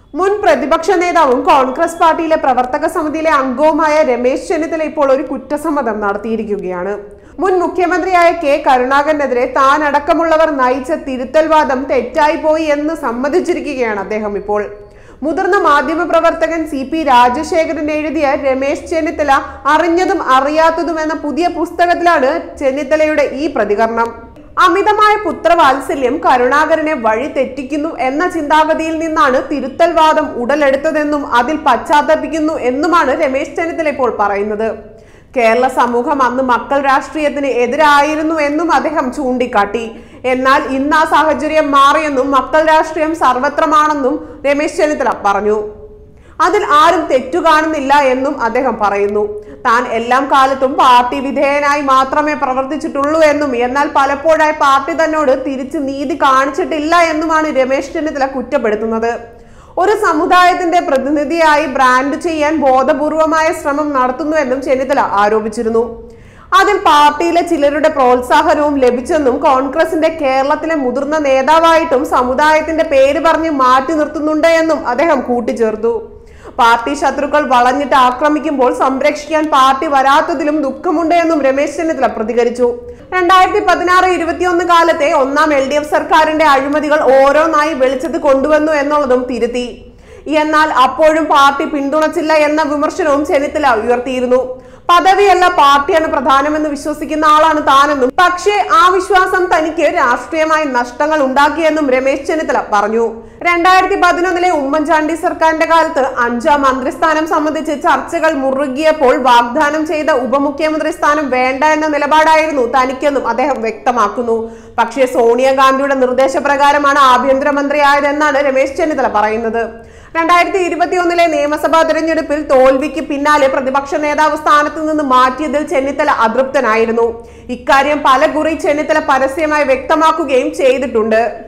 മുൻ പ്രതിപക്ഷ നേതാവും കോൺഗ്രസ് പാർട്ടിയിലെ പ്രവർത്തക സമിതിയിലെ അംഗവുമായ രമേശ് ചെന്നിത്തല ഇപ്പോൾ ഒരു കുറ്റസമ്മതം നടത്തിയിരിക്കുകയാണ് മുൻ മുഖ്യമന്ത്രിയായ കെ കരുണാകരനെതിരെ താൻ അടക്കമുള്ളവർ നയിച്ച തിരുത്തൽവാദം തെറ്റായി പോയി എന്ന് സമ്മതിച്ചിരിക്കുകയാണ് അദ്ദേഹം ഇപ്പോൾ മുതിർന്ന മാധ്യമ പ്രവർത്തകൻ സി പി രാജശേഖരൻ എഴുതിയ രമേശ് ചെന്നിത്തല അറിഞ്ഞതും അറിയാത്തതും എന്ന പുതിയ പുസ്തകത്തിലാണ് ചെന്നിത്തലയുടെ ഈ പ്രതികരണം അമിതമായ പുത്രവാത്സല്യം കരുണാകരനെ വഴി തെറ്റിക്കുന്നു എന്ന ചിന്താഗതിയിൽ നിന്നാണ് തിരുത്തൽവാദം ഉടലെടുത്തതെന്നും അതിൽ പശ്ചാത്തപിക്കുന്നു എന്നുമാണ് രമേശ് ചെന്നിത്തല ഇപ്പോൾ പറയുന്നത് കേരള സമൂഹം അന്ന് മക്കൾ രാഷ്ട്രീയത്തിന് എതിരായിരുന്നു എന്നും അദ്ദേഹം ചൂണ്ടിക്കാട്ടി എന്നാൽ ഇന്ന് ആ സാഹചര്യം മാറിയെന്നും മക്കൾ രാഷ്ട്രീയം സർവത്രമാണെന്നും രമേശ് ചെന്നിത്തല പറഞ്ഞു അതിൽ ആരും തെറ്റു കാണുന്നില്ല എന്നും അദ്ദേഹം പറയുന്നു താൻ എല്ലാം കാലത്തും പാർട്ടി വിധേയനായി മാത്രമേ പ്രവർത്തിച്ചിട്ടുള്ളൂ എന്നും എന്നാൽ പലപ്പോഴായി പാർട്ടി തന്നോട് തിരിച്ച് നീതി കാണിച്ചിട്ടില്ല എന്നുമാണ് രമേശ് ചെന്നിത്തല കുറ്റപ്പെടുത്തുന്നത് ഒരു സമുദായത്തിന്റെ പ്രതിനിധിയായി ബ്രാൻഡ് ചെയ്യാൻ ബോധപൂർവമായ ശ്രമം നടത്തുന്നുവെന്നും ചെന്നിത്തല ആരോപിച്ചിരുന്നു അതിൽ പാർട്ടിയിലെ ചിലരുടെ പ്രോത്സാഹനവും ലഭിച്ചെന്നും കോൺഗ്രസിന്റെ കേരളത്തിലെ മുതിർന്ന നേതാവായിട്ടും സമുദായത്തിന്റെ പേര് പറഞ്ഞ് മാറ്റി നിർത്തുന്നുണ്ട് എന്നും അദ്ദേഹം കൂട്ടിച്ചേർത്തു പാർട്ടി ശത്രുക്കൾ വളഞ്ഞിട്ട് ആക്രമിക്കുമ്പോൾ സംരക്ഷിക്കാൻ പാർട്ടി വരാത്തതിലും ദുഃഖമുണ്ട് എന്നും രമേശ് ചെന്നിത്തല പ്രതികരിച്ചു രണ്ടായിരത്തി പതിനാറ് ഇരുപത്തിയൊന്ന് കാലത്തെ ഒന്നാം എൽ ഡി എഫ് സർക്കാരിന്റെ അഴിമതികൾ ഓരോന്നായി വെളിച്ചത്ത് കൊണ്ടുവന്നു എന്നുള്ളതും തിരുത്തി എന്നാൽ അപ്പോഴും പാർട്ടി പിന്തുണച്ചില്ല എന്ന വിമർശനവും ചെന്നിത്തല ഉയർത്തിയിരുന്നു പദവിയല്ല പാർട്ടിയാണ് പ്രധാനമെന്ന് വിശ്വസിക്കുന്ന ആളാണ് താനെന്നും പക്ഷേ ആ വിശ്വാസം തനിക്ക് രാഷ്ട്രീയമായി നഷ്ടങ്ങൾ ഉണ്ടാക്കിയെന്നും രമേശ് ചെന്നിത്തല പറഞ്ഞു രണ്ടായിരത്തി പതിനൊന്നിലെ ഉമ്മൻചാണ്ടി സർക്കാരിന്റെ കാലത്ത് അഞ്ചാം മന്ത്രിസ്ഥാനം സംബന്ധിച്ച് ചർച്ചകൾ മുറുകിയപ്പോൾ വാഗ്ദാനം ചെയ്ത ഉപമുഖ്യമന്ത്രി സ്ഥാനം വേണ്ട എന്ന നിലപാടായിരുന്നു തനിക്കെന്നും അദ്ദേഹം വ്യക്തമാക്കുന്നു പക്ഷേ സോണിയാഗാന്ധിയുടെ നിർദ്ദേശപ്രകാരമാണ് ആഭ്യന്തരമന്ത്രി ആയതെന്നാണ് രമേശ് ചെന്നിത്തല പറയുന്നത് രണ്ടായിരത്തി ഇരുപത്തിയൊന്നിലെ നിയമസഭാ തെരഞ്ഞെടുപ്പിൽ തോൽവിക്ക് പിന്നാലെ പ്രതിപക്ഷ നേതാവ് സ്ഥാനത്ത് നിന്ന് മാറ്റിയതിൽ ചെന്നിത്തല അതൃപ്തനായിരുന്നു ഇക്കാര്യം പല കുറി ചെന്നിത്തല പരസ്യമായി വ്യക്തമാക്കുകയും ചെയ്തിട്ടുണ്ട്